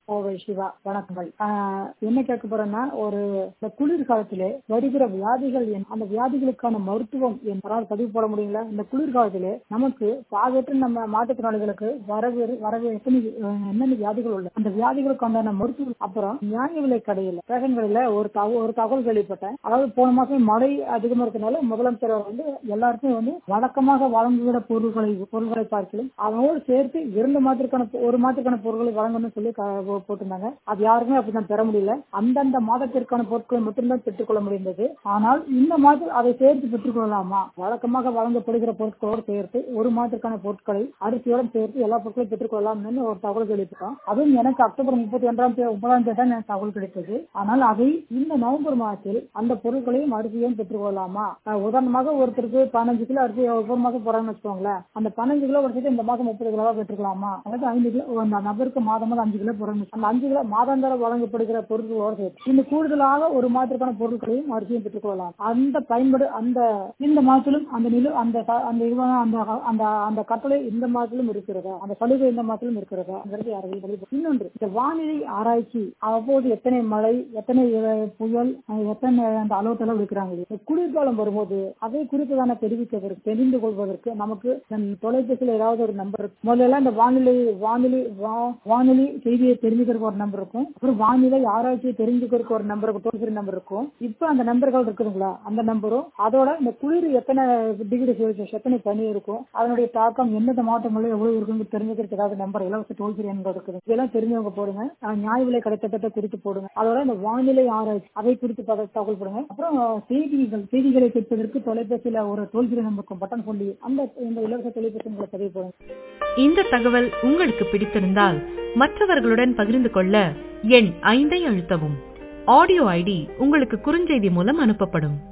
கோவை சிவா வணக்கங்கள் ஆஹ் என்ன கேட்க போறேன்னா ஒரு இந்த குளிர் காலத்திலே வருகிற வியாதிகள் என்ன? அந்த வியாதிகளுக்கான மருத்துவம் என்பதால் பதிவு போட முடியுங்களா இந்த குளிர் காலத்திலே நமக்கு பாகற்று நம்ம மாற்றுத்திறனாளிகளுக்கு வரவே வரவே எத்தனை அஹ், என்னென்ன வியாதிகள் உள்ள அந்த வியாதிகளுக்கான மருத்துவம் அப்புறம் நியாய விலை கடையில் ரேஷன் கடையில ஒரு தகவல் ஒரு தகவல் கேள்விப்பட்டேன் அதாவது போன மாசம் மழை அதிகமா இருக்கனால முதலமைச்சர் அவர் வந்து எல்லாருக்கும் வந்து வழக்கமாக வழங்குகிற பொருட்களை பொருட்களை பார்க்கலாம் அதனோடு சேர்த்து இரண்டு மாதத்திற்கான ஒரு மாதத்திற்கான பொருட்களை வழங்கணும்னு சொல்லி க- போ- போட்டிருந்தாங்க அது யாருமே அப்படிதான் பெற முடியல அந்தந்த மாதத்திற்கான பொருட்களை மட்டும்தான் பெற்றுக்கொள்ள முடிந்தது ஆனால் இந்த மாதத்தில் அதை சேர்த்து பெற்றுக்கொள்ளலாமா வழக்கமாக வழங்கப்படுகிற பொருட்களோடு சேர்த்து ஒரு மாதத்திற்கான பொருட்களை அரிசியோடு சேர்த்து எல்லா பொருட்களையும் பெற்றுக்கொள்ளலாம்னு ஒரு தகவல் கேள்விப்பட்டோம் அதுவும் எனக்கு அக்டோபர் முப்பத்தி ஒன்றாம் தேதி ஒன்பதாம் தேதி தான் எனக்கு தகவல் கிடைத்தது ஆனால் அதை இந்த நவம்பர் மாதத்தில் அந்த பொருட்களையும் அரிசியையும் பெற்றுக்கொள்ளலாமா அஹ் உதாரணமாக ஒருத்தருக்கு பதினஞ்சு கிலோ அரிசி ஒவ்வொரு மாசம் போறாங்கன்னு வச்சுக்கோங்களேன் அந்த பதினஞ்சு கிலோ வருஷத்துக்கு இந்த மாசம் முப்பது கிலோவா பெற்றுக்கலாமா அல்லது ஐந்து கிலோ அந்த நபருக்கு மாதம் மாதம் அஞ்சு கிலோ போறாங்க அந்த அஞ்சு கிலோ மாதாந்திர வழங்கப்படுகிற பொருட்களோடு சேர்த்து இன்னும் கூடுதலாக ஒரு மாதத்திற்கான பொருட்களையும் அரிசியும் பெற்றுக்கொள்ளலாம் அந்த பயன்பாடு அந்த இந்த மாதத்திலும் அந்த நில அந்த க- அந்த இதுவான அந்த அந்த அந்த கட்டளை இந்த மாதத்திலும் இருக்கிறதா அந்த சலுகை இந்த மாதத்திலும் இருக்கிறதா அங்கிறது யாரையும் பதில் சொல்ல- இன்னொன்று இந்த வானிலை ஆராய்ச்சி அவ்வப்போது எத்தனை மழை எத்தனை அஹ், புயல் அஹ், எத்தனை அந்த அலோட் எல்லாம் இருக்கிறாங்க இந்த குளிர்காலம் வரும்போது அதை குறித்ததான தெரிவிப்பதற்கு தெரிந்து கொள்வதற்கு நமக்கு இந்த தொலைபேசியில் ஏதாவது ஒரு நம்பர் முதல்ல எல்லாம் இந்த வானிலை வானிலை வா- வானிலை செய்தியை தெரிஞ்சுக்கிறதுக்கு ஒரு நம்பர் இருக்கும் அப்புறம் வானிலை ஆராய்ச்சியை தெரிஞ்சுக்கிறதுக்கு ஒரு நம்பர் டோல் ஃப்ரீ நம்பர் இருக்கும் இப்ப அந்த நம்பர்கள் இருக்குதுங்களா அந்த நம்பரும் அதோட இந்த குளிர் எத்தனை டிகிரி செல்சியஸ் எத்தனை பனி இருக்கும் அதனுடைய தாக்கம் எந்தெந்த மாவட்டங்களில் எவ்வளவு இருக்குன்னு தெரிஞ்சுக்கிறதுக்கு ஏதாவது நம்பர் இலவச டோல் ஃப்ரீ நம்பர் இருக்குது இதெல்லாம் தெரிஞ்சவங்க போடுங்க அஹ் நியாய விலை கிடைத்தட்டத்தை குறித்து போடுங்க அதோட இந்த வானிலை ஆராய்ச்சி அதை குறித்து தக- தகவல் போடுங்க அப்புறம் செய்திகள் செய்திகளை கேட்பதற்கு தொலைபேசியில ஒரு டோல் ஃப்ரீ நம்பருக்கும் பட்டன் சொல்லி அந்த இந்த இலவச தொலைபேசி எண்களை பதிவு போடுங்க இந்த தகவல் உங்களுக்கு பிடித்திருந்தால் மற்றவர்களுடன் பகிர்ந்து கொள்ள எண் ஐந்தை அழுத்தவும் ஆடியோ ஐடி உங்களுக்கு குறுஞ்செய்தி மூலம் அனுப்பப்படும்